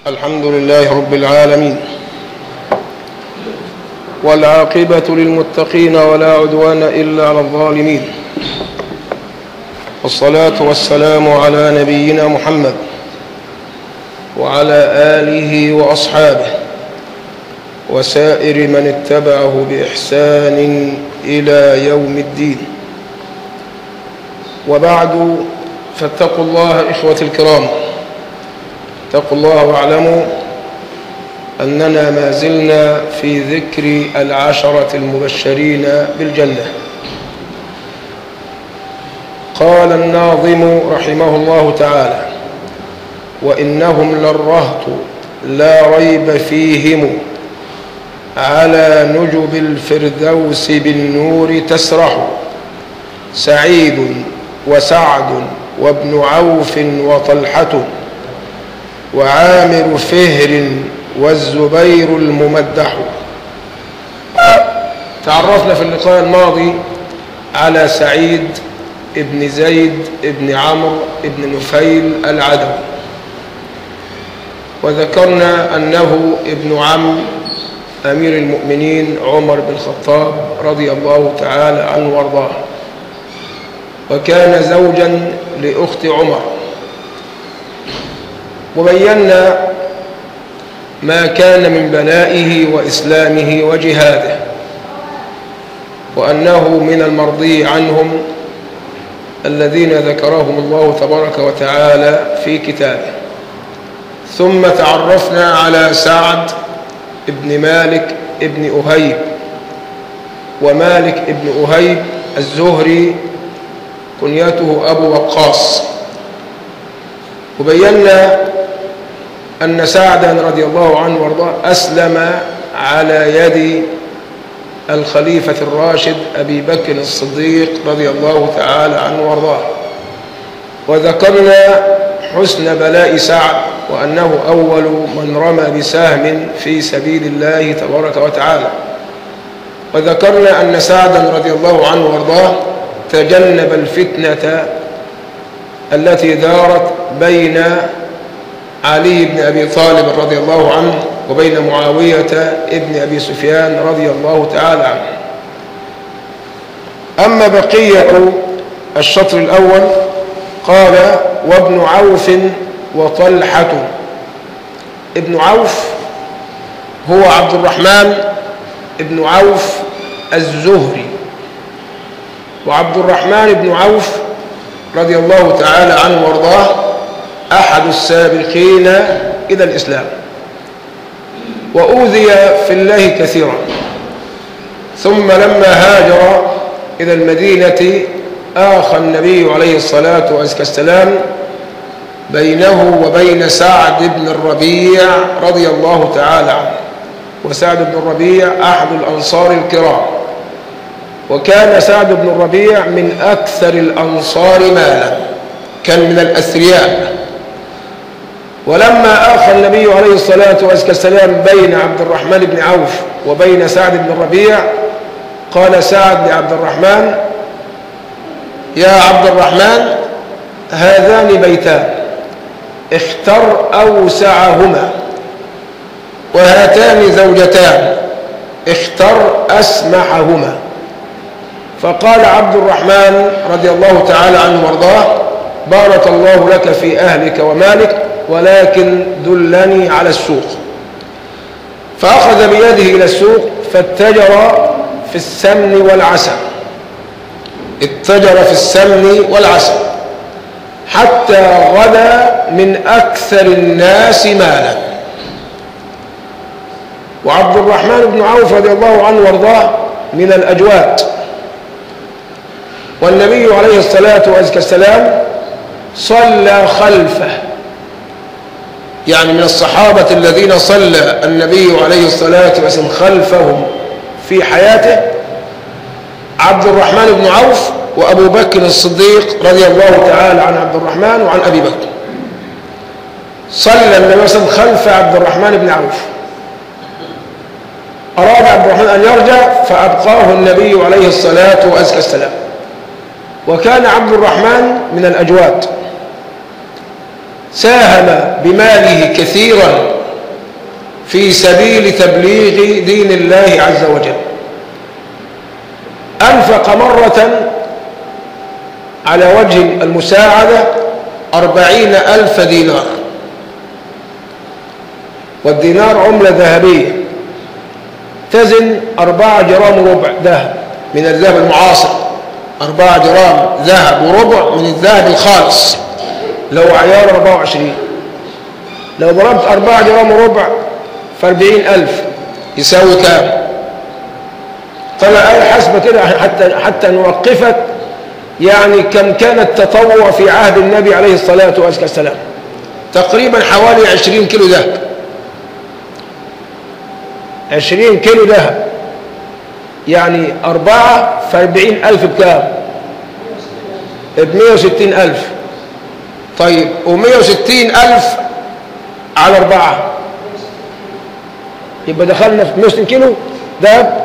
الحمد لله رب العالمين والعاقبة للمتقين ولا عدوان إلا على الظالمين والصلاة والسلام على نبينا محمد وعلى آله وأصحابه وسائر من اتبعه بإحسان إلى يوم الدين وبعد فاتقوا الله إخوة الكرام اتقوا الله واعلموا أننا ما زلنا في ذكر العشرة المبشرين بالجنة قال الناظم رحمه الله تعالى وإنهم للرهط لا ريب فيهم على نجب الفردوس بالنور تسرح سعيد وسعد وابن عوف وطلحة وعامر فهر والزبير الممدح تعرفنا في اللقاء الماضي على سعيد ابن زيد ابن عمرو ابن نفيل العدوي وذكرنا أنه ابن عم أمير المؤمنين عمر بن الخطاب رضي الله تعالى عنه وارضاه وكان زوجا لأخت عمر وبينا ما كان من بلائه وإسلامه وجهاده وأنه من المرضي عنهم الذين ذكرهم الله تبارك وتعالى في كتابه ثم تعرفنا على سعد ابن مالك ابن أهيب ومالك ابن أهيب الزهري كنيته أبو وقاص وبينا أن سعدا رضي الله عنه وارضاه أسلم على يد الخليفة الراشد أبي بكر الصديق رضي الله تعالى عنه وارضاه وذكرنا حسن بلاء سعد وأنه أول من رمى بسهم في سبيل الله تبارك وتعالى وذكرنا أن سعدا رضي الله عنه وارضاه تجنب الفتنة التي دارت بين علي بن أبي طالب رضي الله عنه وبين معاوية ابن أبي سفيان رضي الله تعالى عنه أما بقية الشطر الأول قال وابن عوف وطلحة ابن عوف هو عبد الرحمن ابن عوف الزهري وعبد الرحمن بن عوف رضي الله تعالى عنه وارضاه أحد السابقين إلى الإسلام وأوذي في الله كثيرا ثم لما هاجر إلى المدينة آخى النبي عليه الصلاة والسلام بينه وبين سعد بن الربيع رضي الله تعالى عنه وسعد بن الربيع أحد الأنصار الكرام وكان سعد بن الربيع من أكثر الأنصار مالا كان من الأثرياء ولما آخى النبي عليه الصلاة والسلام بين عبد الرحمن بن عوف وبين سعد بن الربيع قال سعد لعبد الرحمن يا عبد الرحمن هذان بيتان اختر أوسعهما وهاتان زوجتان اختر أسمحهما فقال عبد الرحمن رضي الله تعالى عنه وارضاه بارك الله لك في أهلك ومالك ولكن دلني على السوق فأخذ بيده إلى السوق فاتجر في السمن والعسل اتجر في السمن والعسل حتى غدا من أكثر الناس مالا وعبد الرحمن بن عوف رضي الله عنه وارضاه من الأجواد والنبي عليه الصلاة والسلام صلى خلفه يعني من الصحابة الذين صلى النبي عليه الصلاة والسلام خلفهم في حياته عبد الرحمن بن عوف وأبو بكر الصديق رضي الله تعالى عن عبد الرحمن وعن أبي بكر صلى النبي صلى الله عليه وسلم خلف عبد الرحمن بن عوف أراد عبد الرحمن أن يرجع فأبقاه النبي عليه الصلاة والسلام وكان عبد الرحمن من الأجواد ساهم بماله كثيرا في سبيل تبليغ دين الله عز وجل أنفق مرة على وجه المساعدة أربعين ألف دينار والدينار عملة ذهبية تزن أربعة جرام وربع ذهب من الذهب المعاصر أربعة جرام ذهب وربع من الذهب الخالص لو عيار 24 لو ضربت أربعة جرام وربع فأربعين ألف يساوي كام طلع آية حسبة كده حتى, حتى نوقفك يعني كم كان التطوع في عهد النبي عليه الصلاة والسلام تقريبا حوالي عشرين كيلو ذهب عشرين كيلو ذهب يعني أربعة فأربعين ألف بكام بمية وستين ألف طيب ومية وستين ألف على أربعة يبقى دخلنا في 160 كيلو ذهب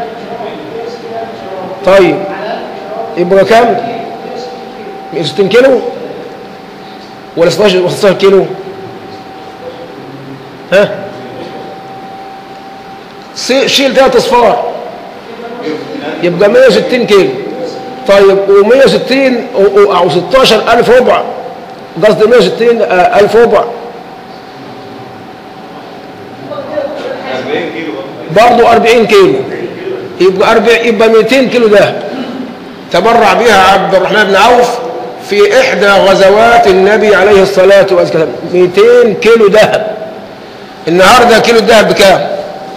طيب يبقى كام 160 كيلو ولا 16 ولا 16 كيلو ها شيل ثلاث اصفار يبقى 160 كيلو طيب و160 او 16000 ربع قصدي 160 الف ربع برضه 40 كيلو يبقى 40 يبقى 200 كيلو ذهب تبرع بها عبد الرحمن بن عوف في إحدى غزوات النبي عليه الصلاة والسلام 200 كيلو ذهب النهاردة كيلو الذهب بكام؟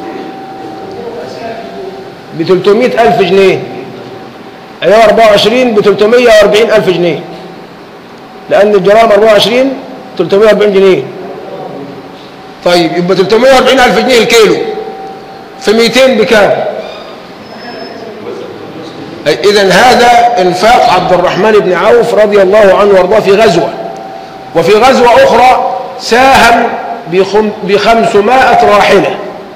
ب 300 ألف جنيه أيام 24 ب 340 ألف جنيه لأن الجرام 24 340 جنيه طيب يبقى 340 ألف جنيه الكيلو في 200 بكام إذا هذا انفاق عبد الرحمن بن عوف رضي الله عنه وارضاه في غزوة وفي غزوة أخرى ساهم بخم بخمسمائة راحلة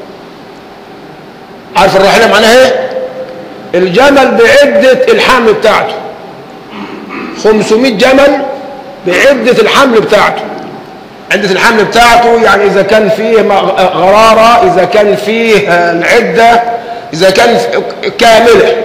عارف الراحلة معناها ايه الجمل بعدة الحمل بتاعته 500 جمل بعدة الحمل بتاعته عدة الحمل بتاعته يعني إذا كان فيه غرارة إذا كان فيه العدة إذا كان كاملة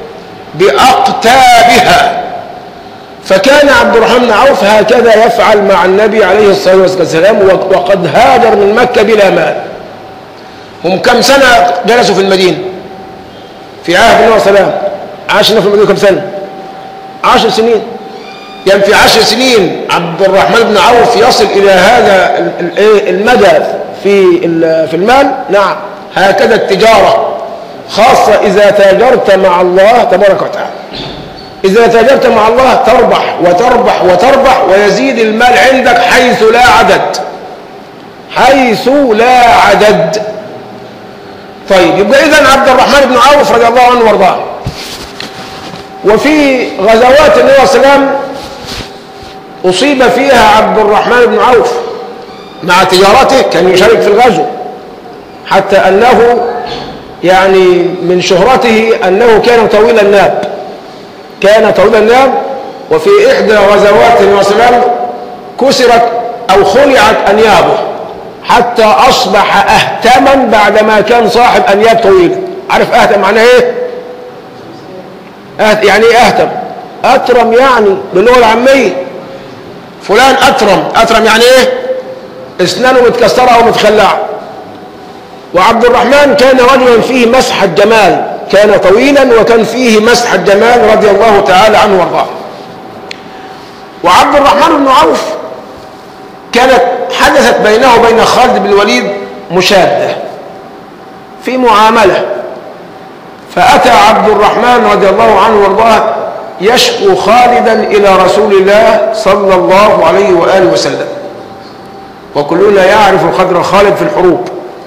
بأقتابها فكان عبد الرحمن بن عوف هكذا يفعل مع النبي عليه الصلاة والسلام وقد هاجر من مكة بلا مال هم كم سنة جلسوا في المدينة في عهد النبي صلى الله عليه وسلم عاشنا في المدينة كم سنة عشر سنين يعني في عشر سنين عبد الرحمن بن عوف يصل إلى هذا المدى في في المال نعم هكذا التجارة خاصة إذا تاجرت مع الله تبارك وتعالى إذا تاجرت مع الله تربح وتربح وتربح ويزيد المال عندك حيث لا عدد حيث لا عدد طيب يبقى إذن عبد الرحمن بن عوف رضي الله عنه وارضاه وفي غزوات النبي صلى الله عليه وسلم أصيب فيها عبد الرحمن بن عوف مع تجارته كان يشارك في الغزو حتى أنه يعني من شهرته أنه كان طويل الناب كان طويل الناب وفي إحدى غزوات النبي صلى الله عليه وسلم كسرت أو خلعت أنيابه حتى أصبح أهتما بعدما كان صاحب أنياب طويلة عارف أهتم معناه إيه؟ أهت يعني إيه أهتم؟ أترم يعني باللغة العامية فلان أترم أترم يعني إيه؟ أسنانه متكسرة أو متخلعة وعبد الرحمن كان رجلا فيه مسحة جمال كان طويلا وكان فيه مسحة جمال رضي الله تعالى عنه وارضاه وعبد الرحمن بن عوف كانت حدثت بينه وبين خالد بن الوليد مشادة في معاملة فأتى عبد الرحمن رضي الله عنه وارضاه يشكو خالدا إلى رسول الله صلى الله عليه وآله وسلم وكلنا يعرف قدر خالد في الحروب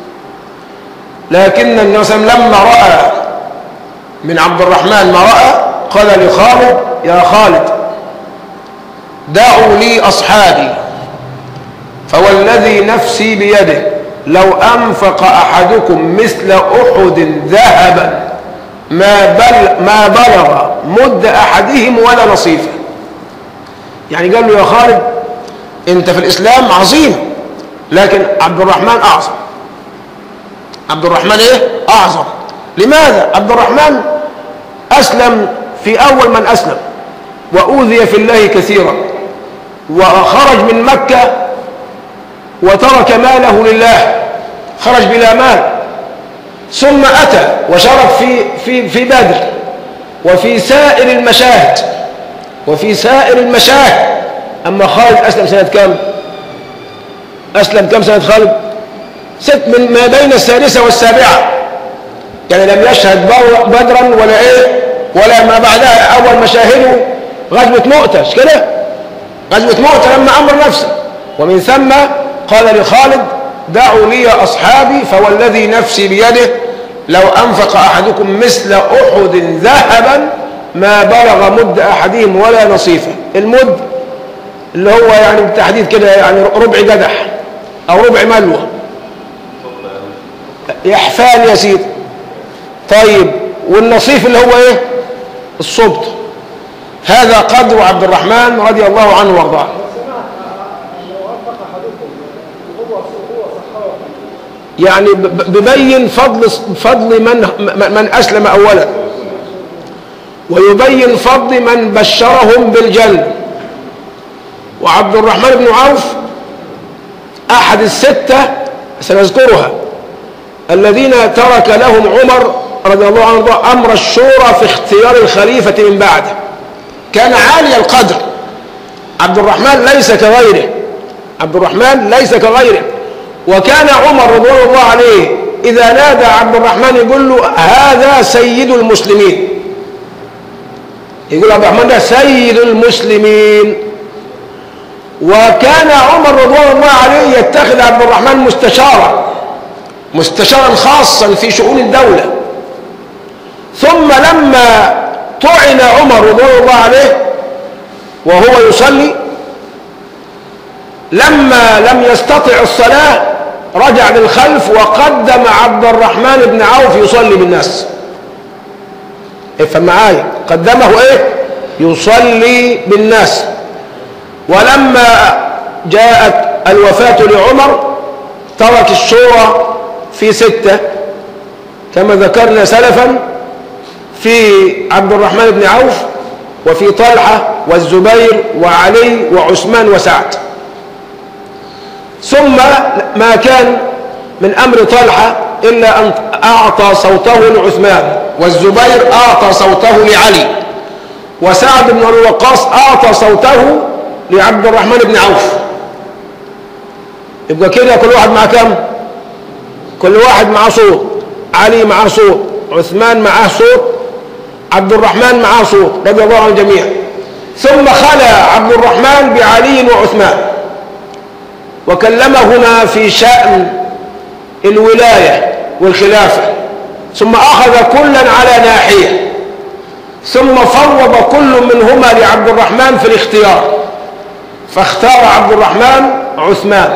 لكن النبي صلى الله عليه وسلم لما رأى من عبد الرحمن ما رأى قال لخالد يا خالد دعوا لي أصحابي فوالذي نفسي بيده لو أنفق أحدكم مثل أحد ذهبا ما, بل ما بلغ مد أحدهم ولا نصيفه يعني قال له يا خالد انت في الإسلام عظيم لكن عبد الرحمن أعظم عبد الرحمن ايه اعظم لماذا عبد الرحمن اسلم في اول من اسلم واوذي في الله كثيرا وخرج من مكة وترك ماله لله خرج بلا مال ثم اتى وشارك في في في بدر وفي سائر المشاهد وفي سائر المشاهد اما خالد اسلم سنة كم اسلم كم سنة خالد ست من ما بين السادسة والسابعة يعني لم يشهد بدرا ولا ايه ولا ما بعدها اول مشاهده غزوة مؤتة مش كده غزوة مؤتة لما امر نفسه ومن ثم قال لخالد دعوا لي اصحابي فوالذي نفسي بيده لو انفق احدكم مثل احد ذهبا ما بلغ مد احدهم ولا نصيفه المد اللي هو يعني بالتحديد كده يعني ربع جدح او ربع ملوى يحفان يا سيدي طيب والنصيف اللي هو ايه الصبط هذا قدر عبد الرحمن رضي الله عنه وارضاه يعني ببين فضل فضل من من اسلم اولا ويبين فضل من بشرهم بالجنه وعبد الرحمن بن عوف احد السته سنذكرها الذين ترك لهم عمر رضي الله عنه امر الشورى في اختيار الخليفه من بعده كان عالي القدر عبد الرحمن ليس كغيره عبد الرحمن ليس كغيره وكان عمر رضي الله عليه إذا نادى عبد الرحمن يقول له هذا سيد المسلمين يقول عبد الرحمن ده سيد المسلمين وكان عمر رضوان الله عليه يتخذ عبد الرحمن مستشارا مستشارا خاصا في شؤون الدولة ثم لما طعن عمر رضوان الله عليه وهو يصلي لما لم يستطع الصلاة رجع للخلف وقدم عبد الرحمن بن عوف يصلي بالناس افهم معايا قدمه ايه يصلي بالناس ولما جاءت الوفاة لعمر ترك الشورى في ستة كما ذكرنا سلفا في عبد الرحمن بن عوف وفي طلحة والزبير وعلي وعثمان وسعد ثم ما كان من أمر طلحة إلا أن أعطى صوته لعثمان والزبير أعطى صوته لعلي وسعد بن أبي وقاص أعطى صوته لعبد الرحمن بن عوف يبقى كده كل واحد مع كم كل واحد معاه صوت علي معاه صوت عثمان معاه صوت عبد الرحمن معاه صوت رضي الله عن الجميع ثم خلى عبد الرحمن بعلي وعثمان وكلمهما في شأن الولاية والخلافة ثم أخذ كلا على ناحية ثم فوض كل منهما لعبد الرحمن في الاختيار فاختار عبد الرحمن عثمان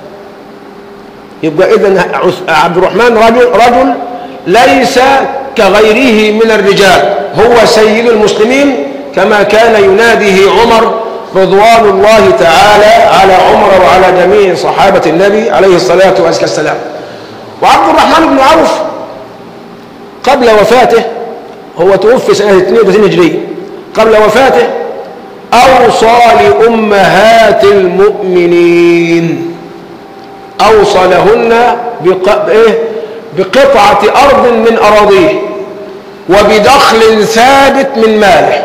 يبقى إذن عبد الرحمن رجل, رجل ليس كغيره من الرجال هو سيد المسلمين كما كان يناديه عمر رضوان الله تعالى على عمر وعلى جميع صحابة النبي عليه الصلاة والسلام وعبد الرحمن بن عوف قبل وفاته هو توفي سنة 32 هجرية قبل وفاته أوصى لأمهات المؤمنين أوصى لهن بق... إيه؟ بقطعة أرض من أراضيه وبدخل ثابت من ماله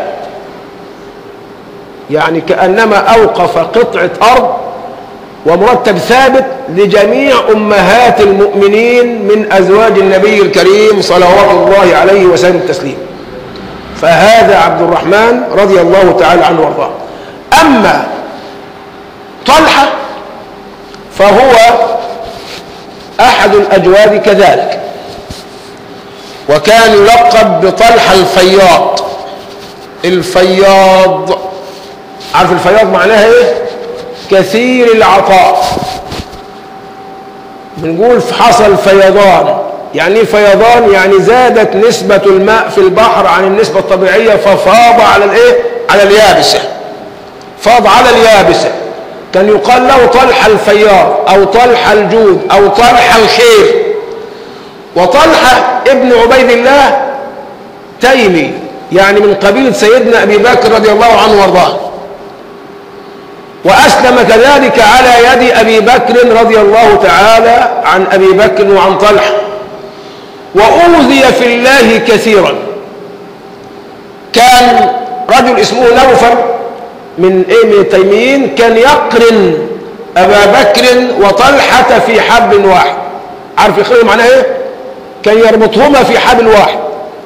يعني كأنما أوقف قطعة أرض ومرتب ثابت لجميع أمهات المؤمنين من أزواج النبي الكريم صلوات الله عليه وسلم التسليم فهذا عبد الرحمن رضي الله تعالى عنه وارضاه أما طلحة فهو أحد الأجواد كذلك وكان يلقب بطلحة الفياض الفياض عارف الفياض معناها ايه كثير العطاء بنقول حصل فيضان يعني ايه فيضان يعني زادت نسبة الماء في البحر عن النسبة الطبيعية ففاض على الايه على اليابسة فاض على اليابسة كان يقال له طلح الفياض او طلح الجود او طلح الخير وطلحة ابن عبيد الله تيمي يعني من قبيلة سيدنا أبي بكر رضي الله عنه وارضاه وأسلم كذلك على يد أبي بكر رضي الله تعالى عن أبي بكر وعن طلحة وأوذي في الله كثيرا كان رجل اسمه نوفل من ايه من التيميين كان يقرن أبا بكر وطلحة في حبل واحد عارف يخلوا معناه ايه كان يربطهما في حبل واحد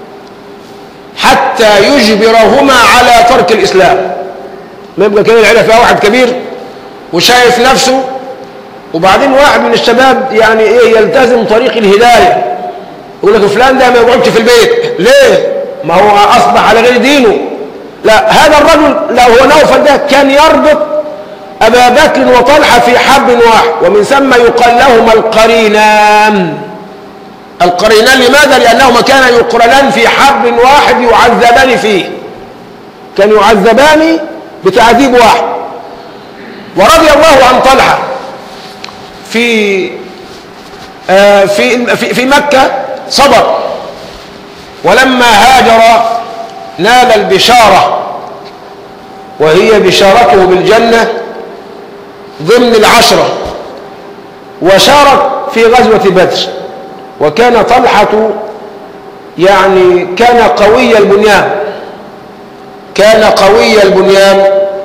حتى يجبرهما على ترك الإسلام ما يبقى كده العيلة فيها واحد كبير وشايف نفسه وبعدين واحد من الشباب يعني ايه يلتزم طريق الهداية يقول لك فلان ده ما يقعدش في البيت ليه ما هو أصبح على غير دينه لا هذا الرجل لا هو نوفل ده كان يربط أبا بكر وطلحة في حب واحد ومن ثم يقال لهما القرينان القرينان لماذا؟ لأنهما كانا يقرنان في حب واحد يعذبان فيه كانوا يعذبان بتعذيب واحد ورضي الله عن طلحة في آه في في في مكة صبر ولما هاجر نال البشارة وهي بشارته بالجنة ضمن العشرة وشارك في غزوة بدر وكان طلحة يعني كان قوي البنيان كان قوي البنيان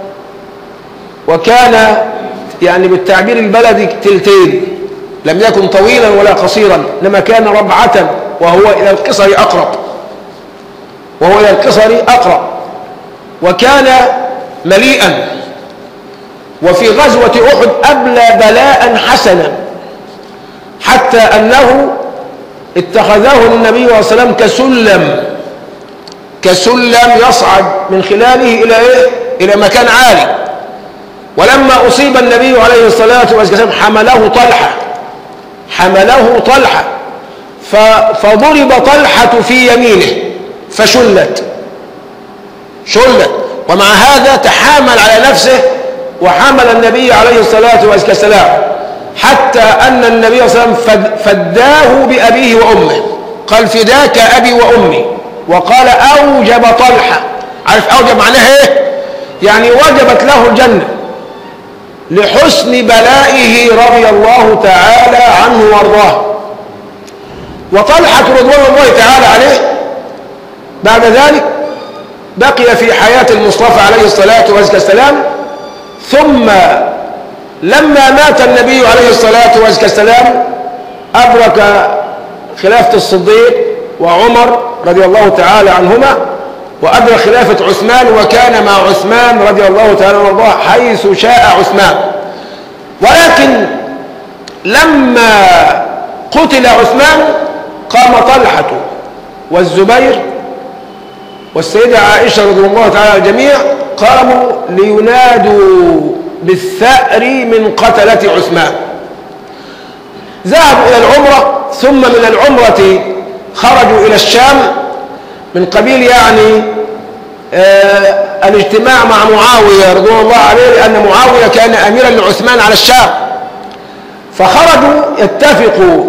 وكان يعني بالتعبير البلدي تلتين لم يكن طويلا ولا قصيرا انما كان ربعة وهو إلى القصر أقرب وهو إلى القصر أقرب وكان مليئا وفي غزوة أحد أبلى بلاء حسنا حتى أنه اتخذه النبي صلى الله عليه وسلم كسلم كسلم يصعد من خلاله إلى إيه؟ إلى مكان عالي ولما أصيب النبي عليه الصلاة والسلام حمله طلحة حمله طلحة فضرب طلحة في يمينه فشلت شلت ومع هذا تحامل على نفسه وحمل النبي عليه الصلاة والسلام حتى أن النبي صلى الله عليه وسلم فداه بأبيه وأمه قال فداك أبي وأمي وقال أوجب طلحة عارف أوجب معناها إيه يعني وجبت له الجنة لحسن بلائه رضي الله تعالى عنه وارضاه وطلحة رضوان الله تعالى عليه بعد ذلك بقي في حياة المصطفى عليه الصلاة والسلام ثم لما مات النبي عليه الصلاة والسلام أدرك خلافة الصديق وعمر رضي الله تعالى عنهما وأدرك خلافة عثمان وكان مع عثمان رضي الله تعالى عنه حيث شاء عثمان ولكن لما قتل عثمان قام طلحة والزبير والسيدة عائشة رضي الله تعالى على الجميع قاموا لينادوا بالثأر من قتلة عثمان ذهبوا إلى العمرة ثم من العمرة خرجوا إلى الشام من قبيل يعني آه الاجتماع مع معاوية رضوان الله عليه لأن معاوية كان أميرا لعثمان على الشام فخرجوا يتفقوا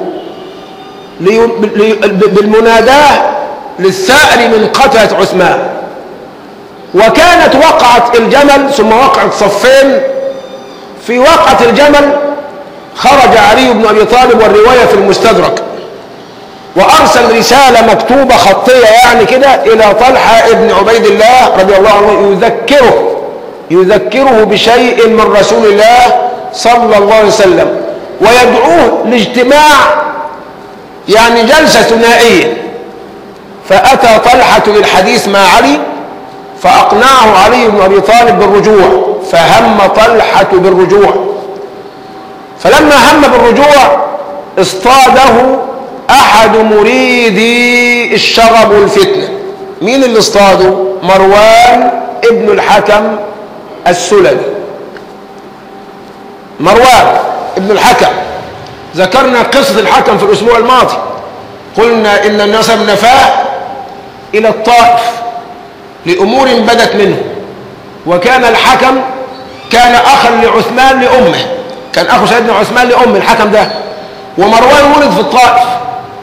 بالمناداة للثأر من قتلة عثمان وكانت وقعت الجمل ثم وقعت صفين في وقعة الجمل خرج علي بن أبي طالب والرواية في المستدرك وأرسل رسالة مكتوبة خطية يعني كده إلى طلحة ابن عبيد الله رضي الله عنه يذكره يذكره بشيء من رسول الله صلى الله عليه وسلم ويدعوه لاجتماع يعني جلسة ثنائية فأتى طلحة للحديث مع علي فأقنعه علي بن أبي طالب بالرجوع فهم طلحة بالرجوع فلما هم بالرجوع اصطاده أحد مريدي الشغب والفتنة مين اللي اصطاده مروان ابن الحكم السلمي مروان ابن الحكم ذكرنا قصة الحكم في الأسبوع الماضي قلنا إن الناس نفاه إلى الطائف لأمور بدت منه وكان الحكم كان أخا لعثمان لأمه كان أخو سيدنا عثمان لأم الحكم ده ومروان ولد في الطائف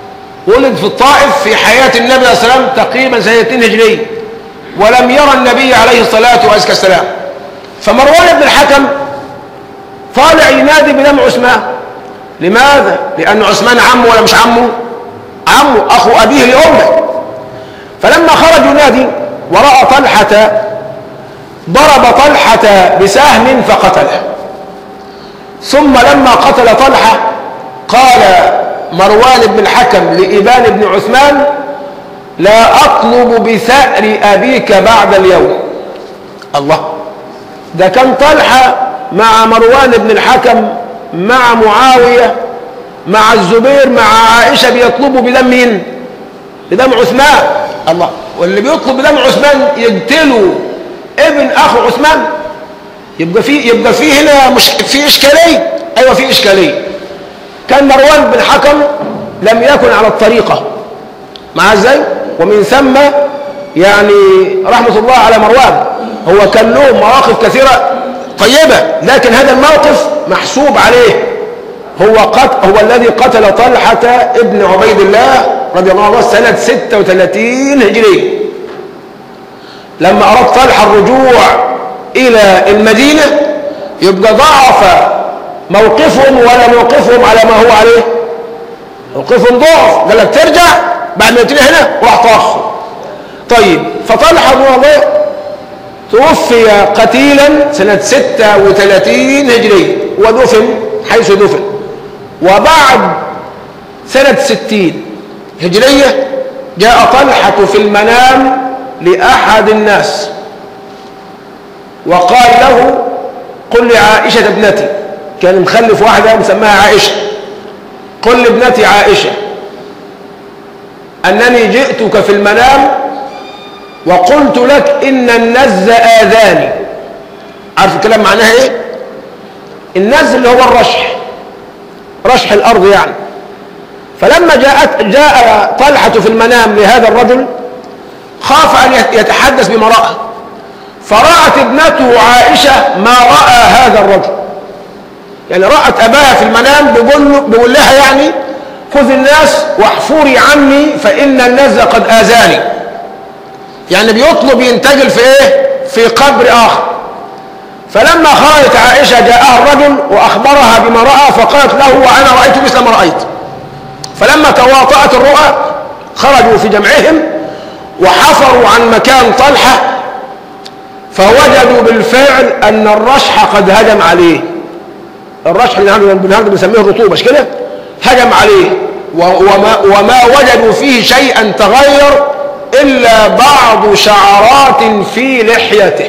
ولد في الطائف في حياة النبي عليه الصلاة والسلام تقريبا سنة 2 هجرية ولم يرى النبي عليه الصلاة والسلام فمروان بن الحكم طالع ينادي بدم عثمان لماذا؟ لأن عثمان عمه ولا مش عمه؟ عمه أخو أبيه لأمه فلما خرج ينادي ورأى طلحة ضرب طلحة بسهم فقتله ثم لما قتل طلحة قال مروان بن الحكم لإبان بن عثمان لا أطلب بثأر أبيك بعد اليوم الله ده كان طلحة مع مروان بن الحكم مع معاوية مع الزبير مع عائشة بيطلبوا بدم مين بدم عثمان الله واللي بيطلب بدم عثمان يقتلوا ابن اخو عثمان يبقى في يبقى في هنا مش في اشكاليه ايوه في اشكاليه كان مروان بن حكم لم يكن على الطريقه مع ازاي ومن ثم يعني رحمه الله على مروان هو كان له مواقف كثيره طيبه لكن هذا الموقف محسوب عليه هو قت هو الذي قتل طلحه ابن عبيد الله رضي الله عنه سنه 36 هجريه لما أراد طلحة الرجوع إلى المدينة يبقى ضعف موقفهم ولا موقفهم على ما هو عليه موقفهم ضعف قال لك ترجع بعد ما يتنى هنا راح طاف طيب فطلحة بن الله توفي قتيلا سنة 36 هجرية ودفن حيث دفن وبعد سنة 60 هجرية جاء طلحة في المنام لأحد الناس وقال له قل لعائشة ابنتي كان مخلف واحدة مسماها عائشة قل لابنتي عائشة أنني جئتك في المنام وقلت لك إن النز آذاني عارف الكلام معناها إيه النز اللي هو الرشح رشح الأرض يعني فلما جاءت جاء طلحة في المنام لهذا الرجل خاف أن يتحدث بمرأة فرأت ابنته عائشة ما رأى هذا الرجل يعني رأت أباها في المنام بيقول, له بيقول لها يعني خذ الناس واحفوري عني فإن الناس قد آذاني يعني بيطلب ينتقل في إيه في قبر آخر فلما خرجت عائشة جاءها الرجل وأخبرها بما رأى فقالت له وأنا رأيت مثل ما رأيت فلما تواطأت الرؤى خرجوا في جمعهم وحفروا عن مكان طلحة فوجدوا بالفعل أن الرشح قد هجم عليه الرشح اللي نحن بنهارد بنسميه الرطوبة مش كده هجم عليه وما, وما وجدوا فيه شيئا تغير إلا بعض شعرات في لحيته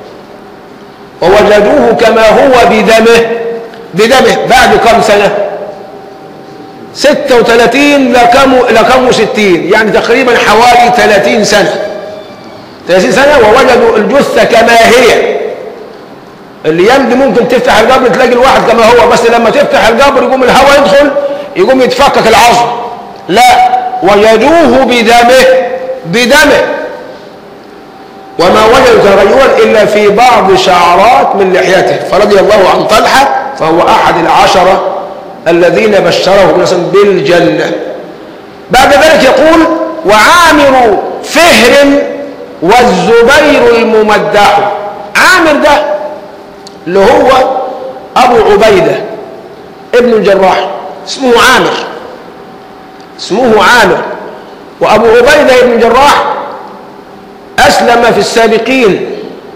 ووجدوه كما هو بدمه بدمه بعد كم سنة ستة وثلاثين لكم, لكم وستين يعني تقريبا حوالي ثلاثين سنة ثلاثين سنة ووجدوا الجثة كما هي الأيام دي ممكن تفتح القبر تلاقي الواحد كما هو بس لما تفتح القبر يقوم الهواء يدخل يقوم يتفكك العظم لا وجدوه بدمه بدمه وما وجدوا تغيرا إلا في بعض شعرات من لحيته فرضي الله عن طلحة فهو أحد العشرة الذين بشرهم بالجنة بعد ذلك يقول وعامر فهر والزبير الممدح عامر ده اللي هو أبو عبيدة ابن الجراح اسمه عامر اسمه عامر وأبو عبيدة ابن الجراح أسلم في السابقين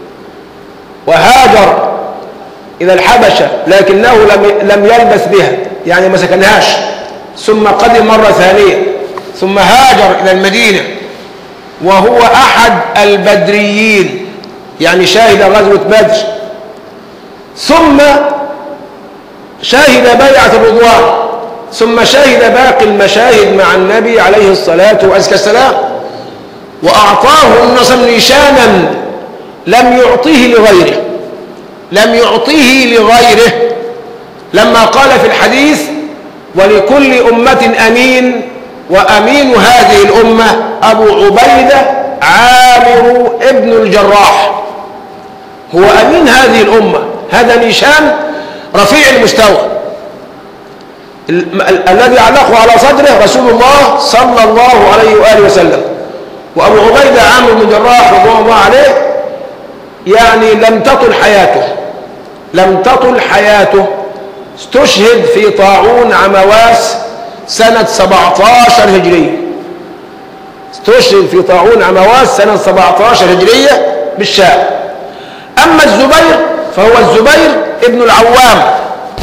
وهاجر إلى الحبشة لكنه لم لم يلبث بها يعني ما سكنهاش ثم قدم مرة ثانية ثم هاجر إلى المدينة وهو أحد البدريين يعني شاهد غزوة بدر ثم شاهد بيعة الرضوان ثم شاهد باقي المشاهد مع النبي عليه الصلاة والسلام وأعطاه النصر نشانا لم يعطيه لغيره لم يعطيه لغيره لما قال في الحديث ولكل أمة أمين وأمين هذه الأمة أبو عبيدة عامر ابن الجراح هو أمين هذه الأمة هذا نشان رفيع المستوى ال- ال- الذي علقه على صدره رسول الله صلى الله عليه وآله وسلم وأبو عبيدة عامر بن جراح رضوان الله عليه يعني لم تطل حياته لم تطل حياته استشهد في طاعون عمواس سنة 17 هجرية استشهد في طاعون عمواس سنة 17 هجرية بالشام أما الزبير فهو الزبير ابن العوام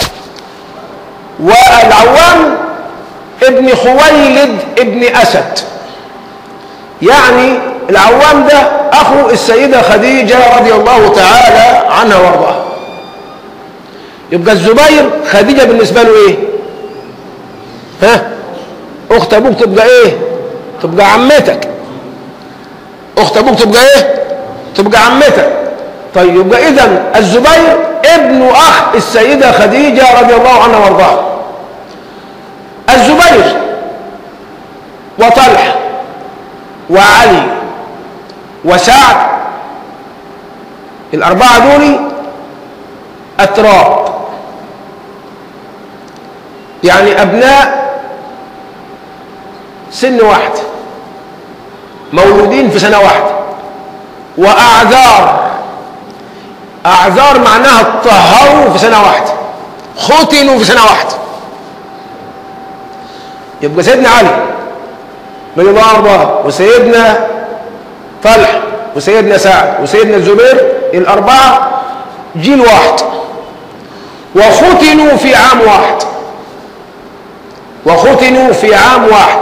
والعوام ابن خويلد ابن أسد يعني العوام ده أخو السيدة خديجة رضي الله تعالى عنها وارضاها يبقى الزبير خديجة بالنسبة له إيه ها أخت أبوك تبقى إيه تبقى عمتك أخت أبوك تبقى إيه تبقى عمتك طيب يبقى إذا الزبير ابن أخ السيدة خديجة رضي الله عنها وارضاها الزبير وطلحة وعلي وسعد الأربعة دول أتراب يعني أبناء سن واحد مولودين في سنة واحدة وأعذار أعذار معناها اتطهروا في سنة واحدة ختنوا في سنة واحدة يبقى سيدنا علي رضي الله عنه وسيدنا طلح وسيدنا سعد وسيدنا الزبير الأربعة جيل واحد وختنوا في عام واحد وختنوا في عام واحد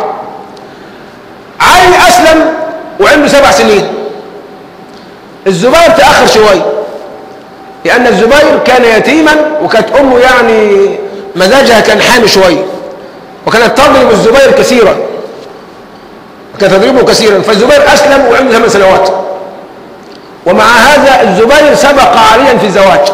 علي أسلم وعنده سبع سنين الزبير تأخر شوي لأن الزبير كان يتيما وكانت أمه يعني مزاجها كان حامي شوي وكانت تضرب الزبير كثيرا كانت تضربه كثيرا فالزبير أسلم وعنده ثمان سنوات ومع هذا الزبير سبق عليا في الزواج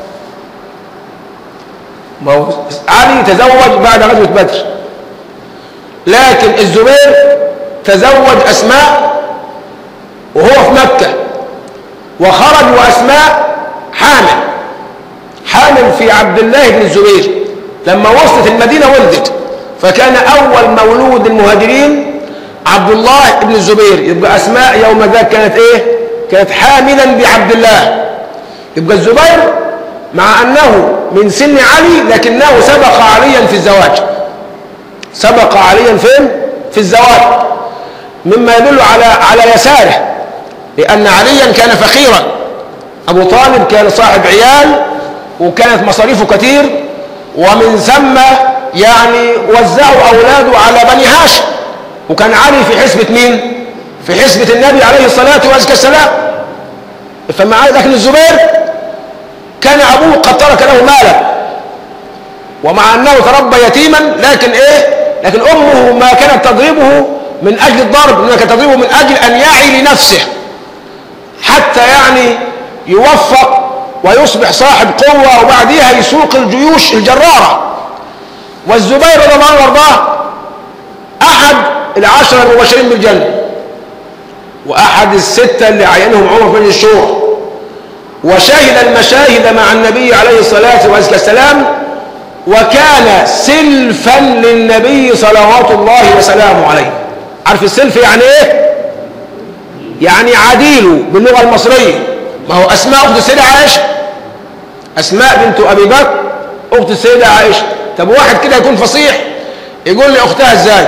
ما هو علي تزوج بعد غزوة بدر لكن الزبير تزوج أسماء وهو في مكة وخرج وأسماء حامل حامل في عبد الله بن الزبير لما وصلت المدينة ولدت فكان أول مولود المهاجرين عبد الله بن الزبير يبقى أسماء يوم ذاك كانت إيه كانت حاملا بعبد الله يبقى الزبير مع أنه من سن علي لكنه سبق عليا في الزواج سبق عليا فين في الزواج مما يدل على على يساره لأن عليا كان فقيرا أبو طالب كان صاحب عيال وكانت مصاريفه كثير ومن ثم يعني وزعوا أولاده على بني هاشم وكان علي في حسبة مين في حسبة النبي عليه الصلاة والسلام فمع لكن الزبير كان أبوه قد ترك له مالا ومع أنه تربى يتيما لكن إيه لكن أمه ما كانت تضربه من أجل الضرب إنما كانت تضربه من أجل أن يعي لنفسه حتى يعني يوفق ويصبح صاحب قوة وبعديها يسوق الجيوش الجرارة والزبير رضي الله عنه وارضاه أحد العشرة المبشرين بالجنة وأحد الستة اللي عينهم عمر بن الشورى وشهد المشاهد مع النبي عليه الصلاة والسلام وكان سلفا للنبي صلوات الله وسلامه عليه عارف السلف يعني ايه يعني عديله باللغة المصرية ما هو أسماء أخت السيدة عائشة أسماء بنت أبي بكر أخت السيدة عائشة طب واحد كده يكون فصيح يقول لي أختها إزاي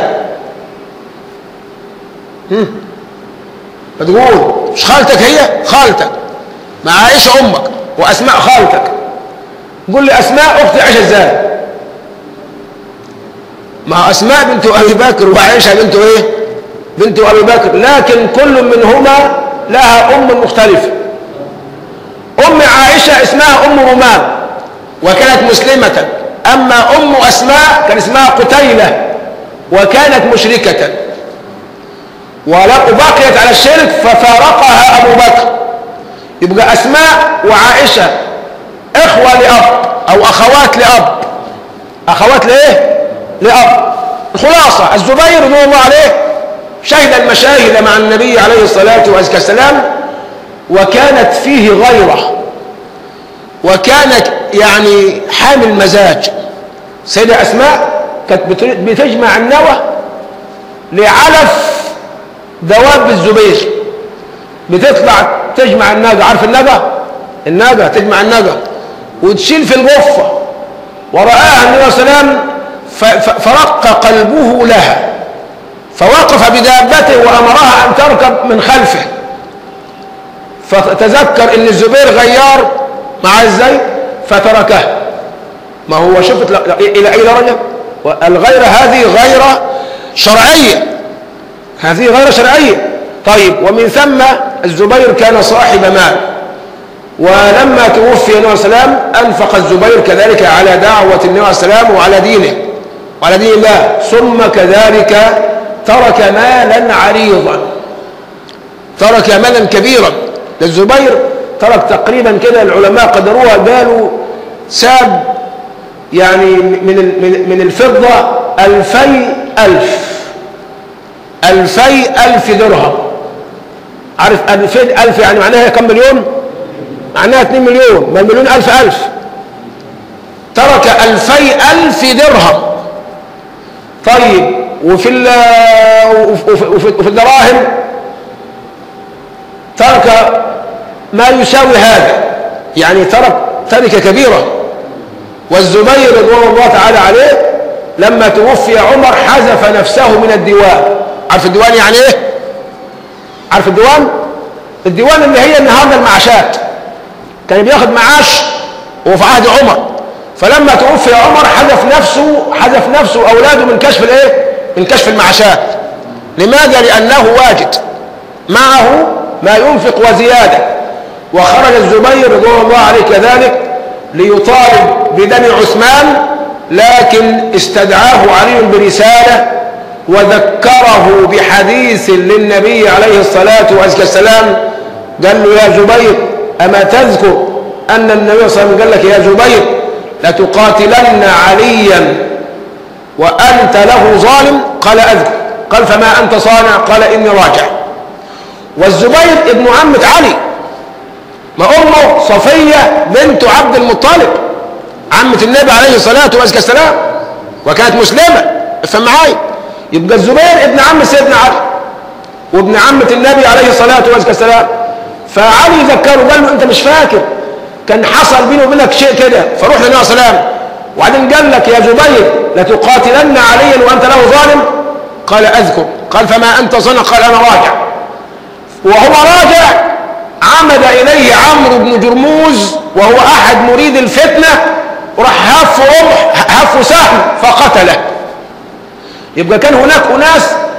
فتقول مش خالتك هي خالتك مع عائشة أمك وأسماء خالتك قول لي أسماء أخت عائشة إزاي مع أسماء بنت أبي بكر وعائشة بنت إيه بنت أبي بكر لكن كل منهما لها أم مختلفة أم عائشة اسمها أم رمان وكانت مسلمة أما أم أسماء كان اسمها قتيلة وكانت مشركة وبقيت على الشرك ففارقها أبو بكر يبقى أسماء وعائشة إخوة لأب أو أخوات لأب أخوات لإيه؟ لأب الخلاصة الزبير رضي الله عليه شهد المشاهد مع النبي عليه الصلاة والسلام وكانت فيه غيرة وكانت يعني حامل مزاج سيدة أسماء كانت بت- بتجمع النوى لعلف دواب الزبير بتطلع تجمع الناقة عارف الناقة الناقة تجمع الناقة وتشيل في الغفة ورآها النبي صلى الله عليه وسلم ف- ف- فرق قلبه لها فوقف بدابته وأمرها أن تركب من خلفه فتذكر ان الزبير غيار مع ازاي فتركه ما هو شفت ل- ل- الى اي درجه الغيره هذه غيره شرعيه هذه غيره شرعيه طيب ومن ثم الزبير كان صاحب مال ولما توفي النبي صلى الله عليه وسلم انفق الزبير كذلك على دعوه النبي عليه السلام وعلى دينه وعلى دين الله ثم كذلك ترك مالا عريضا ترك مالا كبيرا للزبير ترك تقريبا كده العلماء قدروها قالوا ساب يعني من ال- من من الفضة ألفي ألف ألفي ألف درهم عارف ألفي ألف يعني معناها كم مليون معناها 2 مليون ما المليون ألف ألف ترك ألفي ألف درهم طيب وفي ال- وفي, وفي, وفي الدراهم ترك ما يساوي هذا يعني ترك تركة كبيرة والزبير رضوان الله تعالى عليه لما توفي عمر حذف نفسه من الديوان عارف الديوان يعني ايه عارف الديوان الديوان اللي هي النهارده المعاشات كان بياخد معاش وهو في عهد عمر فلما توفي عمر حذف نفسه حذف نفسه اولاده من كشف الايه من كشف المعاشات لماذا لانه واجد معه ما ينفق وزياده وخرج الزبير رضوان الله عليه كذلك ليطالب بدم عثمان لكن استدعاه علي برساله وذكره بحديث للنبي عليه الصلاه والسلام قال له يا زبير اما تذكر ان النبي صلى الله عليه وسلم قال لك يا زبير لتقاتلن عليا وانت له ظالم قال اذكر قال فما انت صانع قال اني راجع والزبير ابن عمة علي ما أمه صفية بنت عبد المطلب عمة النبي عليه الصلاة والسلام وكانت مسلمة افهم معايا يبقى الزبير ابن عم سيدنا علي وابن عمة النبي عليه الصلاة والسلام فعلي ذكره قال له انت مش فاكر كان حصل بيني وبينك شيء كده فروح للنبي صلى الله عليه وسلم وبعدين قال لك يا زبير لتقاتلن عليا وانت له ظالم قال اذكر قال فما انت صنع قال انا راجع وهو راجع عمد إليه عمرو بن جرموز وهو أحد مريد الفتنة وراح هف رمح هف سهم فقتله يبقى كان هناك أناس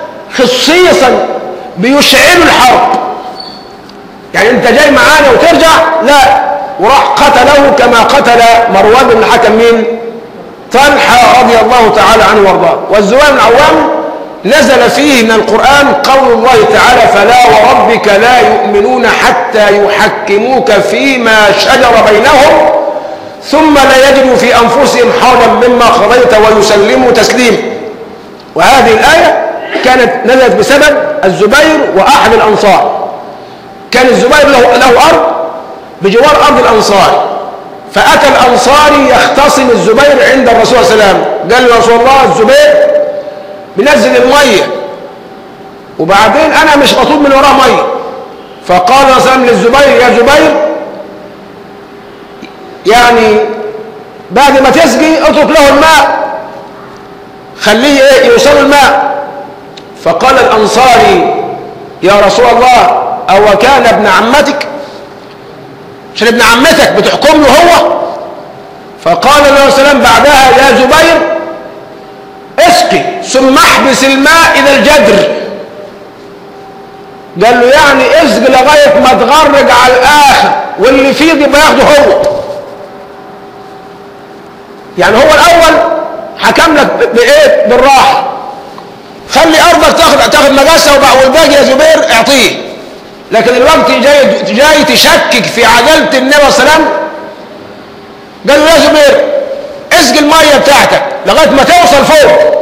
خصيصا بيشعلوا الحرب يعني أنت جاي معانا وترجع لا وراح قتله كما قتل مروان بن الحكم مين طلحة رضي الله تعالى عنه وارضاه والزبير بن العوام نزل فيه من القرآن قول الله تعالى فلا وربك لا يؤمنون حتى يحكموك فيما شجر بينهم ثم لا يجدوا في أنفسهم حرجا مما قضيت ويسلموا تسليما وهذه الآية كانت نزلت بسبب الزبير وأحد الأنصار كان الزبير له, له أرض بجوار أرض الأنصار فأتى الأنصاري يختصم الزبير عند الرسول صلى الله عليه وسلم قال له رسول الله الزبير بنزل المية وبعدين أنا مش مطلوب من وراه مية فقال صلى الله عليه وسلم للزبير يا زبير يعني بعد ما تسقي اترك له الماء خليه ايه يوصل الماء فقال الأنصاري يا رسول الله أو كان ابن عمتك عشان ابن عمتك بتحكم له هو فقال النبي صلى الله عليه وسلم بعدها يا زبير اسقي ثم احبس الماء الى الجدر قال له يعني اسقي لغايه ما تغرق على الاخر واللي فيه يبقى ياخده هو يعني هو الاول حكم لك بايه بالراحه خلي ارضك تاخد تاخد مجاسه والباقي يا زبير اعطيه لكن الوقت جاي جاي تشكك في عداله النبي صلى الله عليه وسلم قال له يا زبير اسقي الميه بتاعتك لغايه ما توصل فوق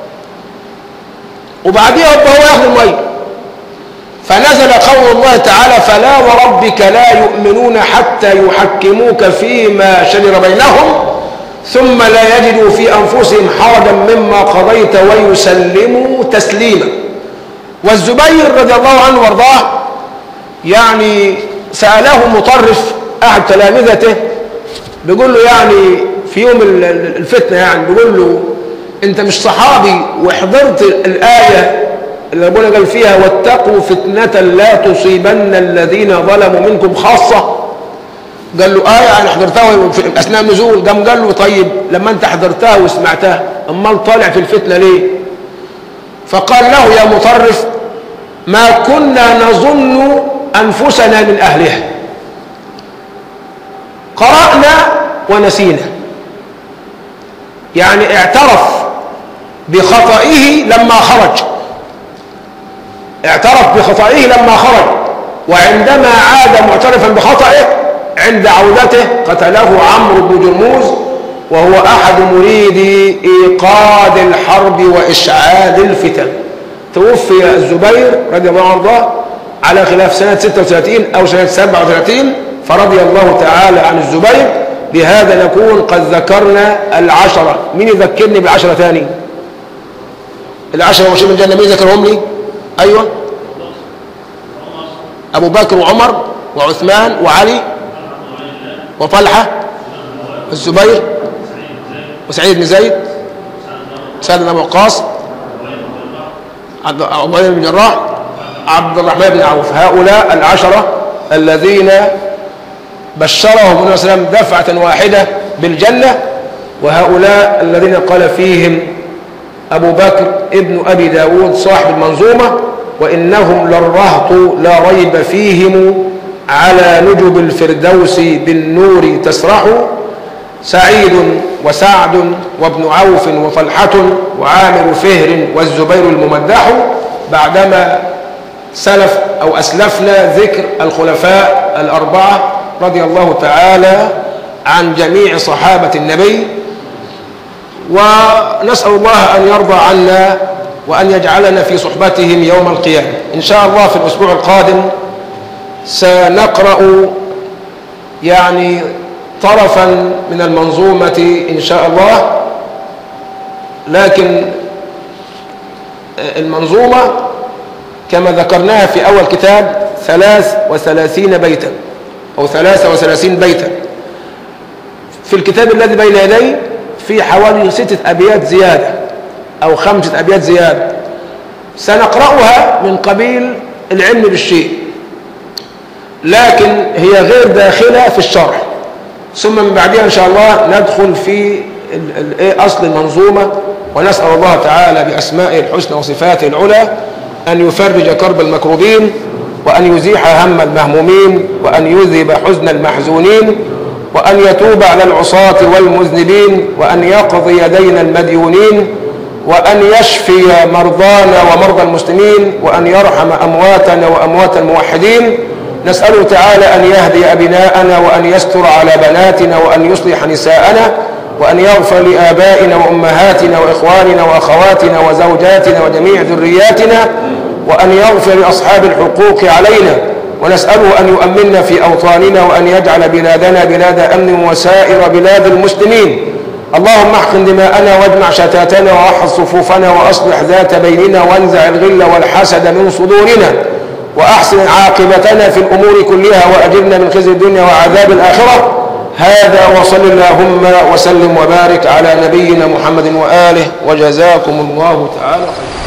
وبعديها هو ياخد الميه فنزل قول الله تعالى فلا وربك لا يؤمنون حتى يحكموك فيما شجر بينهم ثم لا يجدوا في أنفسهم حرجا مما قضيت ويسلموا تسليما والزبير رضي الله عنه وارضاه يعني سأله مطرف أحد تلامذته بيقول له يعني في يوم الفتنة يعني بيقول له أنت مش صحابي وحضرت الآية اللي ربنا قال فيها واتقوا فتنة لا تصيبن الذين ظلموا منكم خاصة قال له آية أنا حضرتها في أثناء النزول قام قال له طيب لما أنت حضرتها وسمعتها أمال طالع في الفتنة ليه فقال له يا مطرف ما كنا نظن أنفسنا من أهلها قرأنا ونسينا يعني اعترف بخطئه لما خرج اعترف بخطئه لما خرج وعندما عاد معترفا بخطئه عند عودته قتله عمرو بن جرموز وهو أحد مريدي إيقاد الحرب وإشعال الفتن توفي الزبير رضي الله عنه على خلاف سنة 36 أو سنة 37 فرضي الله تعالى عن الزبير بهذا نكون قد ذكرنا العشرة مين يذكرني بالعشرة ثاني العشرة وشيء من الجنة مين ذكرهم لي أيوة أبو بكر وعمر وعثمان وعلي وطلحة الزبير وسعيد بن زيد سعد بن أبو وقاص عبد الله بن جراح عبد الرحمن بن عوف هؤلاء العشرة الذين بشرهم النبي صلى الله عليه وسلم دفعة واحدة بالجنة وهؤلاء الذين قال فيهم أبو بكر ابن أبي داود صاحب المنظومة وإنهم للرهط لا ريب فيهم على نجب الفردوس بالنور تسرح سعيد وسعد وابن عوف وطلحة وعامر فهر والزبير الممدح بعدما سلف أو أسلفنا ذكر الخلفاء الأربعة رضي الله تعالى عن جميع صحابة النبي ونسأل الله أن يرضى عنا وأن يجعلنا في صحبتهم يوم القيامة إن شاء الله في الأسبوع القادم سنقرأ يعني طرفا من المنظومة إن شاء الله لكن المنظومة كما ذكرناها في أول كتاب ثلاث وثلاثين بيتا أو ثلاثة وثلاثين بيتا في الكتاب الذي بين يدي في حوالي ستة أبيات زيادة أو خمسة أبيات زيادة سنقرأها من قبيل العلم بالشيء لكن هي غير داخلة في الشرح ثم من بعدها إن شاء الله ندخل في أصل المنظومة ونسأل الله تعالى بأسمائه الحسنى وصفاته العلى أن يفرج كرب المكروبين وأن يزيح هم المهمومين وأن يذهب حزن المحزونين وأن يتوب على العصاة والمذنبين وأن يقضي دين المديونين وأن يشفي مرضانا ومرضى المسلمين وأن يرحم أمواتنا وأموات الموحدين نسأله تعالى أن يهدي أبناءنا وأن يستر على بناتنا وأن يصلح نساءنا وأن يغفر لآبائنا وأمهاتنا وإخواننا وأخواتنا وزوجاتنا وجميع ذرياتنا وأن يغفر لأصحاب الحقوق علينا ونسأله أن يؤمننا في أوطاننا وأن يجعل بلادنا بلاد أمن وسائر بلاد المسلمين اللهم احقن دماءنا واجمع شتاتنا ووحد صفوفنا وأصلح ذات بيننا وانزع الغل والحسد من صدورنا وأحسن عاقبتنا في الأمور كلها وأجرنا من خزي الدنيا وعذاب الآخرة هذا وصل اللهم وسلم وبارك على نبينا محمد وآله وجزاكم الله تعالى خيرا